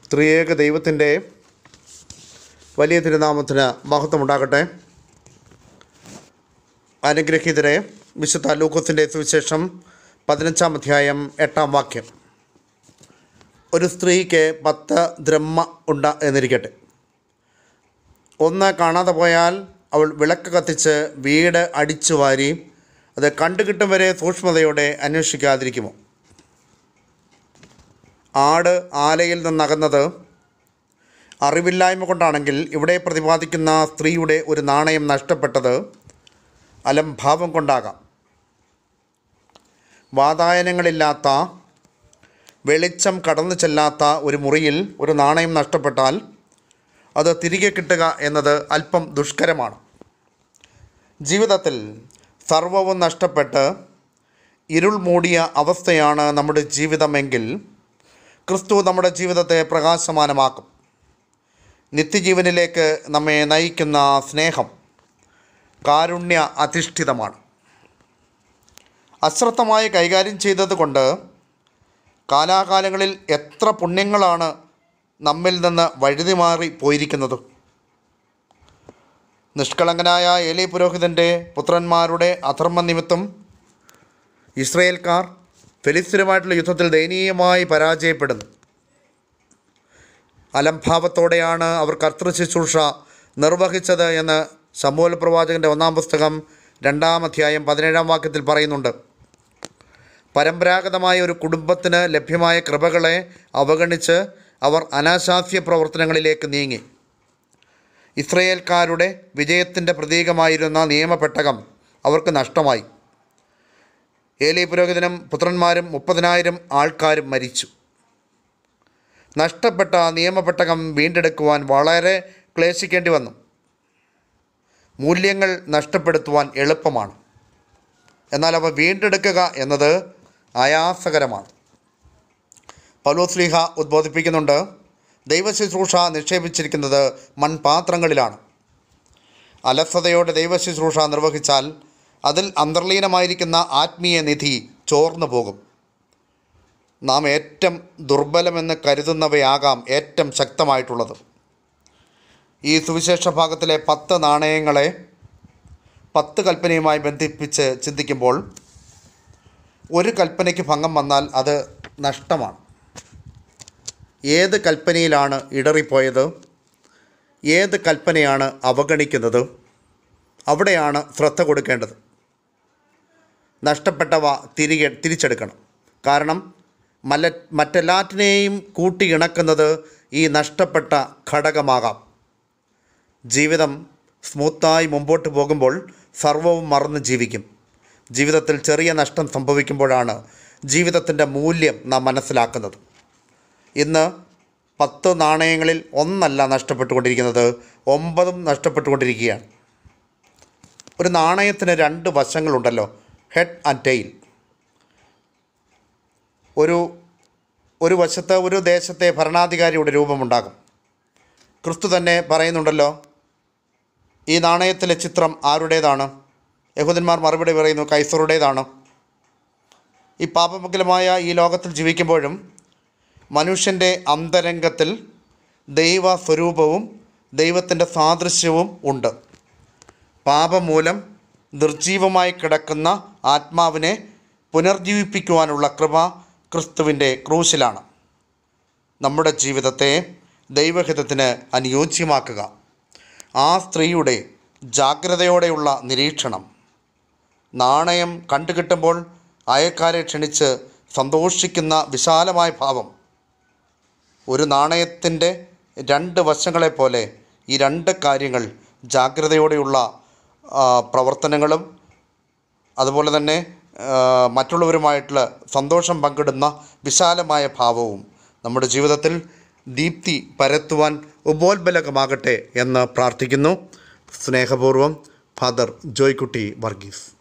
ത്രിയേക ദൈവത്തിൻ്റെ വലിയ തിരുനാമത്തിന് മഹത്വമുണ്ടാകട്ടെ അനുഗ്രഹീതരെ വിശുദ്ധ ലൂക്കോസിൻ്റെ സുവിശേഷം പതിനഞ്ചാം അധ്യായം എട്ടാം വാക്യം ഒരു സ്ത്രീക്ക് പത്ത് ദ്രഹ്മ ഉണ്ട് എന്നിരിക്കട്ടെ ഒന്ന് കാണാതെ പോയാൽ അവൾ വിളക്ക് കത്തിച്ച് വീട് അടിച്ചു വാരി അത് കണ്ടുകിട്ടും വരെ സൂക്ഷ്മതയോടെ അന്വേഷിക്കാതിരിക്കുമോ ആട് ആലയിൽ നിന്നകന്നത് അറിവില്ലായ്മ കൊണ്ടാണെങ്കിൽ ഇവിടെ പ്രതിപാദിക്കുന്ന സ്ത്രീയുടെ ഒരു നാണയം നഷ്ടപ്പെട്ടത് അലംഭാവം കൊണ്ടാകാം വാതായനങ്ങളില്ലാത്ത വെളിച്ചം കടന്നു ചെല്ലാത്ത ഒരു മുറിയിൽ ഒരു നാണയം നഷ്ടപ്പെട്ടാൽ അത് തിരികെ കിട്ടുക എന്നത് അല്പം ദുഷ്കരമാണ് ജീവിതത്തിൽ സർവവും നഷ്ടപ്പെട്ട് ഇരുൾ മൂടിയ അവസ്ഥയാണ് നമ്മുടെ ജീവിതമെങ്കിൽ ക്രിസ്തു നമ്മുടെ ജീവിതത്തെ പ്രകാശമാനമാക്കും നിത്യജീവനിലേക്ക് നമ്മെ നയിക്കുന്ന സ്നേഹം കാരുണ്യ അധിഷ്ഠിതമാണ് അശ്രദ്ധമായി കൈകാര്യം ചെയ്തതുകൊണ്ട് കാലാകാലങ്ങളിൽ എത്ര പുണ്യങ്ങളാണ് നമ്മിൽ നിന്ന് വഴുതിമാറി പോയിരിക്കുന്നത് നിഷ്കളങ്കനായ ഏലി പുരോഹിതൻ്റെ പുത്രന്മാരുടെ അധർമ്മ നിമിത്തം ഇസ്രയേൽക്കാർ ഫെലിസ്തീനുമായിട്ടുള്ള യുദ്ധത്തിൽ ദയനീയമായി പരാജയപ്പെടുന്നു അലംഭാവത്തോടെയാണ് അവർ കർത്തൃ ശുശ്രൂഷ നിർവഹിച്ചത് എന്ന് സമൂല പ്രവാചകൻ്റെ ഒന്നാം പുസ്തകം രണ്ടാം അധ്യായം പതിനേഴാം വാക്യത്തിൽ പറയുന്നുണ്ട് പരമ്പരാഗതമായ ഒരു കുടുംബത്തിന് ലഭ്യമായ കൃപകളെ അവഗണിച്ച് അവർ അനാശാസ്യ പ്രവർത്തനങ്ങളിലേക്ക് നീങ്ങി ഇസ്രയേൽക്കാരുടെ വിജയത്തിൻ്റെ പ്രതീകമായിരുന്ന നിയമപെട്ടകം അവർക്ക് നഷ്ടമായി ഏലി പുരോഹിതനും പുത്രന്മാരും മുപ്പതിനായിരം ആൾക്കാരും മരിച്ചു നഷ്ടപ്പെട്ട നിയമപെട്ടകം വീണ്ടെടുക്കുവാൻ വളരെ ക്ലേശിക്കേണ്ടി വന്നു മൂല്യങ്ങൾ നഷ്ടപ്പെടുത്തുവാൻ എളുപ്പമാണ് എന്നാൽ അവ വീണ്ടെടുക്കുക എന്നത് ആയാസകരമാണ് പൗലോസ്ലീഹ ഉദ്ബോധിപ്പിക്കുന്നുണ്ട് ദൈവശുശ്രൂഷ നിക്ഷേപിച്ചിരിക്കുന്നത് മൺപാത്രങ്ങളിലാണ് അലസതയോടെ ദൈവശുശ്രൂഷ നിർവഹിച്ചാൽ അതിൽ അന്തർലീനമായിരിക്കുന്ന ആത്മീയ നിധി ചോർന്നു പോകും നാം ഏറ്റവും ദുർബലമെന്ന് കരുതുന്നവയാകാം ഏറ്റവും ശക്തമായിട്ടുള്ളത് ഈ സുവിശേഷ ഭാഗത്തിലെ പത്ത് നാണയങ്ങളെ പത്ത് കൽപ്പനയുമായി ബന്ധിപ്പിച്ച് ചിന്തിക്കുമ്പോൾ ഒരു കൽപ്പനയ്ക്ക് ഭംഗം വന്നാൽ അത് നഷ്ടമാണ് ഏത് കൽപ്പനയിലാണ് ഇടറിപ്പോയത് ഏത് കൽപ്പനയാണ് അവഗണിക്കുന്നത് അവിടെയാണ് ശ്രദ്ധ കൊടുക്കേണ്ടത് നഷ്ടപ്പെട്ടവ തിരികെ തിരിച്ചെടുക്കണം കാരണം മല്ല മറ്റെല്ലാറ്റിനെയും കൂട്ടിയിണക്കുന്നത് ഈ നഷ്ടപ്പെട്ട ഘടകമാകാം ജീവിതം സ്മൂത്തായി മുമ്പോട്ട് പോകുമ്പോൾ സർവവും മറന്ന് ജീവിക്കും ജീവിതത്തിൽ ചെറിയ നഷ്ടം സംഭവിക്കുമ്പോഴാണ് ജീവിതത്തിൻ്റെ മൂല്യം നാം മനസ്സിലാക്കുന്നത് ഇന്ന് പത്ത് നാണയങ്ങളിൽ ഒന്നല്ല നഷ്ടപ്പെട്ടുകൊണ്ടിരിക്കുന്നത് ഒമ്പതും നഷ്ടപ്പെട്ടുകൊണ്ടിരിക്കുകയാണ് ഒരു നാണയത്തിന് രണ്ട് വശങ്ങളുണ്ടല്ലോ ഹെഡ് ആൻഡ് ടെയിൽ ഒരു ഒരു വശത്ത് ഒരു ദേശത്തെ ഭരണാധികാരിയുടെ രൂപമുണ്ടാകും ക്രിസ്തു തന്നെ പറയുന്നുണ്ടല്ലോ ഈ നാണയത്തിലെ ചിത്രം ആരുടേതാണ് യഹൂദന്മാർ മറുപടി പറയുന്നു കൈസറുടേതാണ് ഈ പാപമംഗലമായ ഈ ലോകത്തിൽ ജീവിക്കുമ്പോഴും മനുഷ്യൻ്റെ അന്തരംഗത്തിൽ ദൈവ സ്വരൂപവും ദൈവത്തിൻ്റെ സാദൃശ്യവും ഉണ്ട് പാപം മൂലം നിർജീവമായി കിടക്കുന്ന ആത്മാവിനെ പുനർജീവിപ്പിക്കുവാനുള്ള കൃപ ക്രിസ്തുവിൻ്റെ ക്രൂശിലാണ് നമ്മുടെ ജീവിതത്തെ ദൈവഹിതത്തിന് അനുയോജ്യമാക്കുക ആ സ്ത്രീയുടെ ജാഗ്രതയോടെയുള്ള നിരീക്ഷണം നാണയം കണ്ടുകിട്ടുമ്പോൾ അയൽക്കാരെ ക്ഷണിച്ച് സന്തോഷിക്കുന്ന വിശാലമായ ഭാവം ഒരു നാണയത്തിൻ്റെ രണ്ട് വശങ്ങളെപ്പോലെ ഈ രണ്ട് കാര്യങ്ങൾ ജാഗ്രതയോടെയുള്ള ആ, പ്രവർത്തനങ്ങളും അതുപോലെ തന്നെ ആ, മറ്റുള്ളവരുമായിട്ടുള്ള സന്തോഷം പങ്കിടുന്ന വിശാലമായ ഭാവവും നമ്മുടെ ജീവിതത്തിൽ ദീപ്തി പരത്തുവാൻ ഉപോത്ബലകമാകട്ടെ എന്ന് പ്രാർത്ഥിക്കുന്നു സ്നേഹപൂർവ്വം ഫാദർ ജോയ്ക്കുട്ടി വർഗീസ്